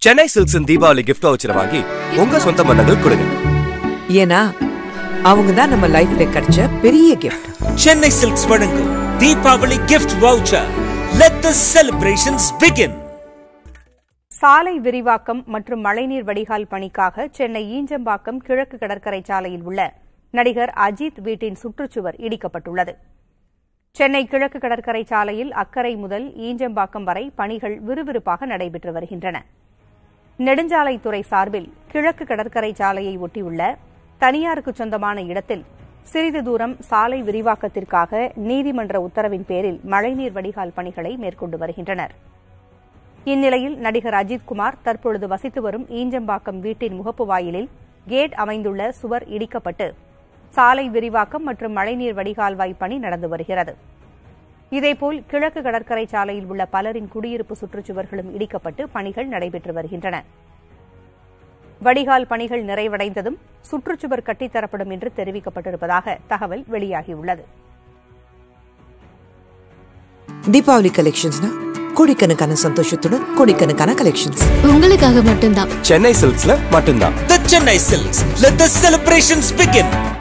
சென்னை சில்க்ஸின் Deepavali gift voucher வாங்கி உங்க சொந்த பந்தங்கள் கொடுங்க ஏன்னா அவங்க தான் நம்ம லைஃப்ல கிடைச்ச பெரிய கிஃப்ட் சென்னை சில்க்ஸ் வழங்கும் Deepavali gift voucher let the celebrations begin சாலை விரிவாக்கம் மற்றும் மழைநீர் வடிகால் பணிக்காக சென்னை ஈஞ்சம்பாக்கம் கிழக்கு கடற்கரை சாலையில் உள்ள நடிகர் அஜித் வீட்டின் சுற்றுச்சுவர் இடிக்கப்பட்டுள்ளது சென்னை கிழக்கு கடற்கரை சாலையில் அக்கரை முதல் ஈஞ்சம்பாக்கம் வரை பணிகள் விறுவிறுப்பாக நடைபெற்று வருகின்றன நெடுஞ்சாலைத்துறை சார்பில் கிழக்கு கடற்கரை சாலையை ஒட்டியுள்ள தனியாருக்கு சொந்தமான இடத்தில் சிறிது தூரம் சாலை விரிவாக்கத்திற்காக நீதிமன்ற உத்தரவின் பேரில் மழைநீர் வடிகால் பணிகளை மேற்கொண்டு வருகின்றனர் இந்நிலையில் நடிகர் அஜித் குமார் தற்பொழுது வசித்து வரும் ஈஞ்சம்பாக்கம் வீட்டின் முகப்பு வாயிலில் கேட் அமைந்துள்ள சுவர் இடிக்கப்பட்டு சாலை விரிவாக்கம் மற்றும் மழைநீர் வடிகால்வாய் பணி நடந்து வருகிறது இதேபோல் கிழக்கு கடற்கரை சாலையில் உள்ள பலரின் குடியிருப்பு சுற்றுச்சுவர்களும் இடிக்கப்பட்டு பணிகள் நடைபெற்று வருகின்றன வடிகால் பணிகள் நிறைவடைந்ததும் சுற்றுச்சுவர் கட்டித்தரப்படும் என்று தெரிவிக்கப்பட்டிருப்பதாக தகவல் வெளியாகியுள்ளது தீபாவளி கலெக்ஷன்ஸ்னா கோடிக்கணக்கான சந்தோஷத்துடன் கோடிக்கணக்கான கலெக்ஷன்ஸ் உங்களுக்காக மட்டும்தான் சென்னை சில்க்ஸ்ல மட்டும்தான் the Chennai silks let the celebrations begin